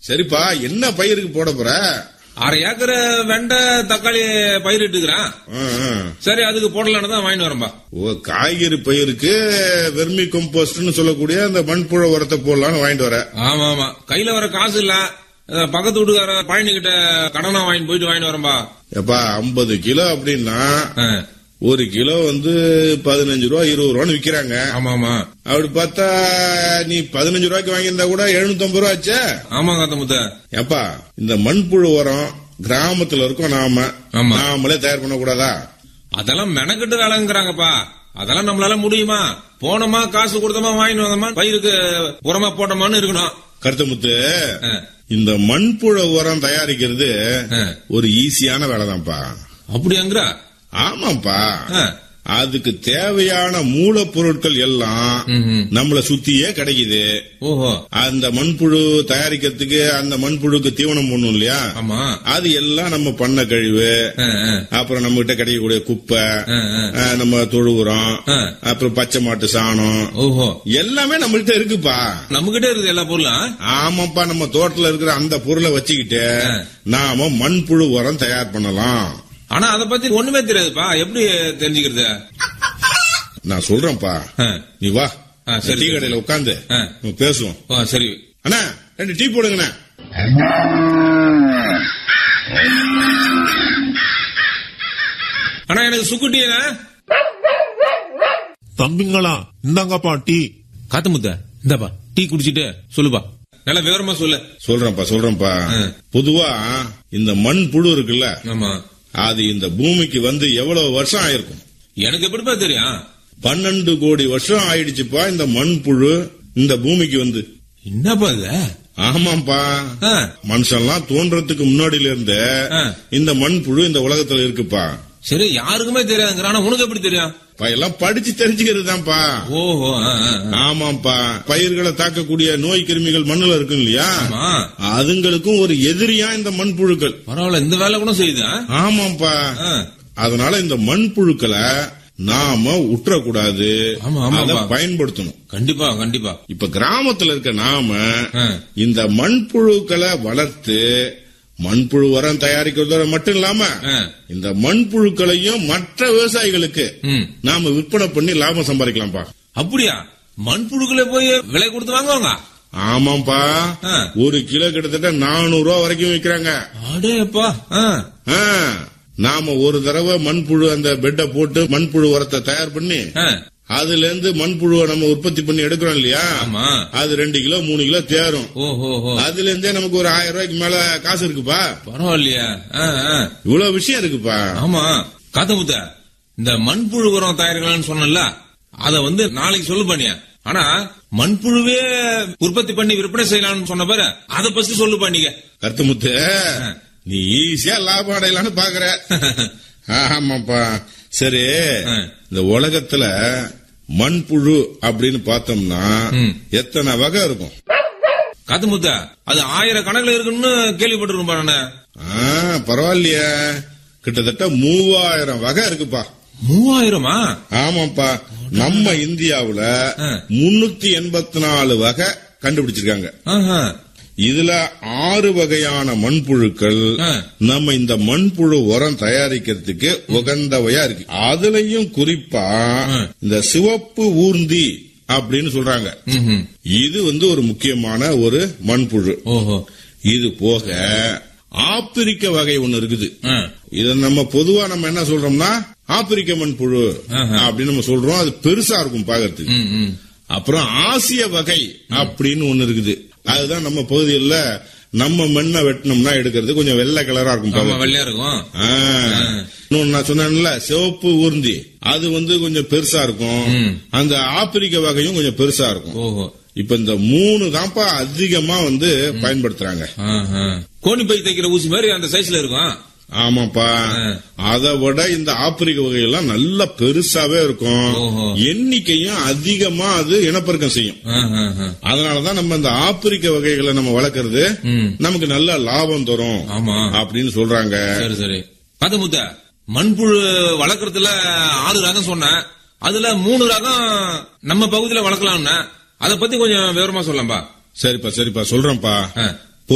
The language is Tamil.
சரிப்பா என்ன பயிருக்கு போட போற அரை ஏக்கர் வெண்டை தக்காளி பயிரிட்டுக்கிறேன் ஆ, ஆ. சரி அதுக்கு போடலான்னு தான் வாங்கிட்டு வரேன்பா ஓ காய்கறி பயிருக்கு வெர்மி கம்போஸ்ட்னு சொல்லக்கூடிய அந்த மண்புழு உரத்தை போடலாம்னு வாங்கிட்டு வர ஆமா ஆமா கையில வர காசு இல்ல அஹ், பக்கத்து வீட்டுக்கார பழனி கிட்ட கடனா வாங்கிட்டு போயிட்டு வாங்கிட்டு வரேன்பா எப்பா ஐம்பது கிலோ அப்படின்னா அஹ், ஒரு கிலோ வந்து பதினஞ்சு ரூபா இருபது ரூபான்னு விக்கிறாங்க ஆமா ஆமா அப்படி பார்த்தா நீ பதினஞ்சு ரூபாய்க்கு வாங்கியிருந்தா கூட எழுநூத்தம்பது ரூபா ஆச்சே ஆமா காத்த முத்த ஏப்பா இந்த மண்புழு உரம் கிராமத்துல இருக்கோம் நாம ஆமா. நாமளே தயார் பண்ணக்கூடாதா அதெல்லாம் மெனக்கெட்டு வேலைங்கிறாங்கப்பா அதெல்லாம் நம்மளால முடியுமா போனோமா காசு கொடுத்தோமா வாங்கிட்டு வந்தோமா பயிருக்கு உரமா போட்டோமான்னு இருக்கணும் கருத்தமுத்து அஹ், இந்த மண்புழு உரம் தயாரிக்கிறது அஹ். ஒரு ஈஸியான வேலைதான்ப்பா அப்படியாங்கிற ஆமாப்பா அஹ், அதுக்கு தேவையான மூலப்பொருட்கள் எல்லாம் ம்ஹும். நம்மள சுத்தியே கிடைக்குது ஓஹோ அந்த மண்புழு தயாரிக்கிறதுக்கு அந்த மண்புழுக்கு தீவனம் போடணும் இல்லையா ஆமா அது எல்லாம் நம்ம பண்ண கழிவு அஹ், அஹ், அப்புறம் நம்ம கிட்ட கிடைக்கக்கூடிய குப்பை அஹ், அஹ். அஹ், நம்ம தொழு உரம் அஹ். அப்புறம் பச்சை மாட்டு சாணம் ஓஹோ எல்லாமே நம்மள்கிட்ட இருக்குப்பா நம்ம கிட்ட இருக்குது எல்லா பொருளும் ஆமாப்பா நம்ம தோட்டத்துல இருக்கிற அந்த பொருளை வச்சுக்கிட்டு ஆ. நாம மண்புழு உரம் தயார் பண்ணலாம் ஆனா அத பத்தி ஒண்ணுமே தெரியாதுப்பா எப்படி தெரிஞ்சுக்கிறது நான் சொல்றேன்ப்பா அஹ், நீ வா ஆ, சரி, டீ சரி. கடையில உட்காந்து ஆ. பேசுவோம் ஓ, சரி அண்ணா ரெண்டு டீ போடுங்கண்ணா ஆனா எனக்கு சுக்குட்டியா தம்பிங்களா இந்தாங்கப்பா டீ காத்து முத்த இந்தாப்பா டீ குடிச்சிட்டு சொல்லுப்பா நல்லா விவரமா சொல்லு சொல்றேன்ப்பா சொல்றேன்ப்பா ஆ. பொதுவா இந்த மண் புழு இருக்குல்ல ஆமா அது இந்த பூமிக்கு வந்து எவ்வளவு வருஷம் ஆயிருக்கும் எனக்கு எப்படிப்பா தெரியும் பன்னெண்டு கோடி வருஷம் ஆயிடுச்சுப்பா இந்த மண் புழு இந்த பூமிக்கு வந்து என்னப்பா இது ஆமாப்பா ஆ, மனுஷன்லாம் தோன்றதுக்கு முன்னாடில இருந்தே ஆ. இந்த மண் புழு இந்த உலகத்துல இருக்குப்பா சரி யாருக்குமே தெரியாதுங்கிற ஆனா உனக்கு எப்படி தெரியும் பா, எல்லாம் படிச்சு தெரிஞ்சுக்கிறது தான்ப்பா ஓஹோ ஆ, ஆ, ஆ. ஆமாப்பா பயிர்களை தாக்கக்கூடிய நோய் கிருமிகள் மண்ணுல இருக்கும் இல்லையா ஆமா அதுங்களுக்கும் ஒரு எதிரியா இந்த மண்புழுக்கள் பரவாயில்ல இந்த வேலை கூட செய்யுது ஆ? ஆமாப்பா ஆ. அதனால இந்த மண்புழுக்களை நாம உற்றக்கூடாது ஆமா, ஆமாப்பா. அதை பயன்படுத்தணும் கண்டிப்பா கண்டிப்பா இப்ப கிராமத்துல இருக்க நாம ஆ. இந்த மண்புழுக்களை வளர்த்து மண்புழு உரம் தயாரிக்கிறதோட மட்டும் இல்லாம ஆ. இந்த மண்புழுக்களையும் மற்ற விவசாயிகளுக்கு ம். நாம விற்பனை பண்ணி லாபம் சம்பாதிக்கலாம்ப்பா அப்படியா மண்புழுக்களே போய் விலை கொடுத்து வாங்குவாங்க ஆமாப்பா ஆ. ஒரு கிலோ கிட்டத்தட்ட நானூறு ரூபா வரைக்கும் விற்கிறாங்க அடேப்பா ஆ. ஆ. நாம ஒரு தடவை மண்புழு அந்த பெட்டை போட்டு மண்புழு உரத்தை தயார் பண்ணி ஆ. அதுல இருந்து மண்புழுவை நம்ம உற்பத்தி பண்ணி எடுக்கிறோம் இல்லையா ஆமா அது ரெண்டு கிலோ மூணு கிலோ தேரும் ஓஹோ ஹோ. அதுல இருந்தே நமக்கு ஒரு ஆயிரம் ரூபாய்க்கு மேல காசு இருக்குப்பா பரவாயில்லையா ஆ, ஆ. இவ்வளவு விஷயம் இருக்குப்பா ஆமா காத்தமுத்த இந்த மண்புழு உரம் தயாரிக்கலாம்னு சொன்னல அத வந்து நாளைக்கு சொல்லு பண்ணியா ஆனா மண்புழுவே உற்பத்தி பண்ணி விற்பனை செய்யலாம்னு சொன்ன பாரு அத பத்தி சொல்லு பண்ணிக்க கருத்துமுத்து நீ ஈஸியா லாபம் அடையலாம்னு பாக்குற ஆமாப்பா சரி ஆ. இந்த உலகத்துல மண்புழு அப்படின்னு பார்த்தோம்னா ம். எத்தனை வகை இருக்கும் காத்தமுத்த அது ஆயிரம் கணக்குல இருக்குன்னு கேள்விப்பட்டிருக்கோம் நானு ஆ, பரவாயில்லையே கிட்டத்தட்ட மூவாயிரம் வகை இருக்குப்பா மூவாயிரமா ஆமாப்பா நம்ம இந்தியாவுல ஆ. முன்னூத்தி எண்பத்தி நாலு வகை கண்டுபிடிச்சிருக்காங்க ஆஹா. இதுல ஆறு வகையான மண்புழுக்கள் ஆ. நம்ம இந்த மண்புழு உரம் தயாரிக்கிறதுக்கு உகந்தவையா இருக்கு அதுலயும் குறிப்பா ஆ. இந்த சிவப்பு ஊர்ந்தி அப்படின்னு சொல்றாங்க ம்ஹும். இது வந்து ஒரு முக்கியமான ஒரு மண்புழு ஓஹோ இது போக ஆப்பிரிக்க வகை ஒண்ணு இருக்குது ஆ. இத நம்ம பொதுவா நம்ம என்ன சொல்றோம்னா ஆப்பிரிக்க மண்புழு ஆஹா. அப்படின்னு நம்ம சொல்றோம் அது பெருசா இருக்கும் பாக்கிறதுக்கு ம், ம். அப்புறம் ஆசிய வகை அப்படின்னு ஒண்ணு இருக்குது அதுதான் நம்ம பகுதியில் நம்ம மண்ணை வெட்டினோம்னா எடுக்கிறது கொஞ்சம் வெள்ளை கலரா இருக்கும் ஆமா பாக்கிறதுக்கு. வெள்ளையா இருக்கும் ஆ. இன்னொன்னு நான் சொன்னேன்ல சிவப்பு ஊர்ந்தி அது வந்து கொஞ்சம் பெருசா இருக்கும் ம். அந்த ஆப்பிரிக்க வகையும் கொஞ்சம் பெருசா இருக்கும் ஓஹோ இப்ப இந்த மூணு தான்ப்பா அதிகமா வந்து பயன்படுத்துறாங்க ஆஹா. கோணி பை தைக்கிற ஊசி மாதிரி அந்த சைஸ்ல இருக்கும் ஆமாப்பா ஆ. அதை விட இந்த ஆப்பிரிக்க வகையெல்லாம் நல்ல பெருசாவே இருக்கும் ஓஹோ. எண்ணிக்கையும் அதிகமா அது இனப்பெருக்கம் செய்யும் ஆஹா, ஆஹா. அதனாலதான் நம்ம இந்த ஆப்பிரிக்க வகைகளை நம்ம வளர்க்கறது ம். நமக்கு நல்ல லாபம் தரும் ஆமா அப்படின்னு சொல்றாங்க சரி சரி அது முத்த மண்புழு வளர்க்கறதுல ஆறு ரகம் சொன்னேன் அதுல மூணு ரகம் நம்ம பகுதியில வளர்க்கலாம்னா அத பத்தி கொஞ்சம் விவரமா சொல்லலாம்பா சரிப்பா சரிப்பா சொல்றேன்ப்பா ஆ.